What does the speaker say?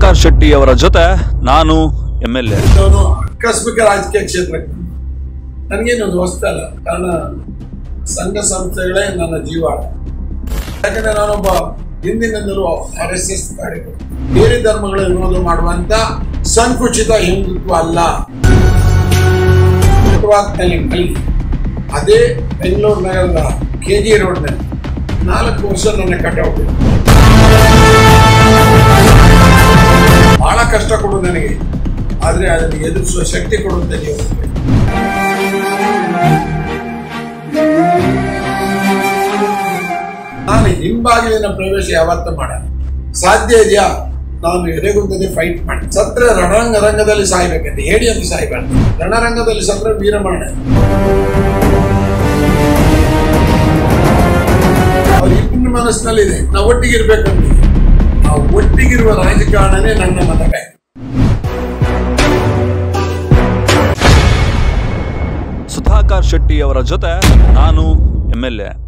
ಸುಧಾಕರ್ ಶೆಟ್ಟಿ ಅವರ ಜೊತೆ ನಾನು ಎಂ ಎಲ್ ಎ ನಾನು ಆಕಸ್ಮಿಕ ರಾಜಕೀಯ ಕ್ಷೇತ್ರಕ್ಕೆ ಬಂದೆ. ನನಗೇನೊಂದು ಹೊಸ್ತಲ್ಲ ಕಾರಣ ಸಂಘ ಸಂಸ್ಥೆಗಳೇ ನನ್ನ ಜೀವಾಳ ಯಾಕಂದ್ರೆ ನಾನೊಬ್ಬ ಹಿಂದಿನಿಂದಲೂ ಆರ್ ಎಸ್ ಎಸ್ ಕಾರ್ಯಕರ್ತ ಬೇರೆ ಧರ್ಮಗಳ ವಿರೋಧ ಮಾಡುವಂತ ಸಂಕುಚಿತ ಹಿಂದುತ್ವ ಅಲ್ಲ ಫುಟ್ಪಾತ್ನಲ್ಲಿ ಮಲ್ಲಿ ಅದೇ ಬೆಂಗಳೂರು ನಗರದ ಕೆ ಜಿ ರೋಡ್ನಲ್ಲಿ ನಾಲ್ಕು ವರ್ಷ ನನ್ನ ಕಟೌಟ್ ಇದೆ. ಬಹಳ ಕಷ್ಟ ಕೊಡು ನನಗೆ ಆದ್ರೆ ಅದನ್ನು ಎದುರಿಸುವ ಶಕ್ತಿ ಕೊಡುವಂತ ನೀವು ನಾನು ಹಿಂಬಾಗಿಲಿನ ಪ್ರವೇಶ ಯಾವತ್ತ ಮಾಡ ಸಾಧ್ಯ ಇದೆಯಾ ನಾನು ಎದೆಗುಂದದೆ ಫೈಟ್ ಮಾಡಿ ಸತ್ರ ರಣರಂಗ ರಂಗದಲ್ಲಿ ಸಾಯ್ಬೇಕಂತೆ ಹೇಳಿ ಅಂತ ಸಾಯ್ಬಾರ್ದು ರಣರಂಗದಲ್ಲಿ ಸತ್ರ ವೀರಮರಣ ಅವ್ರ ಇಬ್ಬರ ಮನಸ್ಸಿನಲ್ಲಿದೆ ನಾವು ಒಟ್ಟಿಗಿರ್ಬೇಕಂತ ನಾವು ಒಟ್ಟಿಗಿರುವ ರಾಜಕಾರಣನೇ ನನ್ನ ಮತ ಬ್ಯಾಂಕ್ ಸುಧಾಕರ್ ಶೆಟ್ಟಿ ಅವರ ಜೊತೆ ನಾನು ಎಂ ಎಲ್ ಎ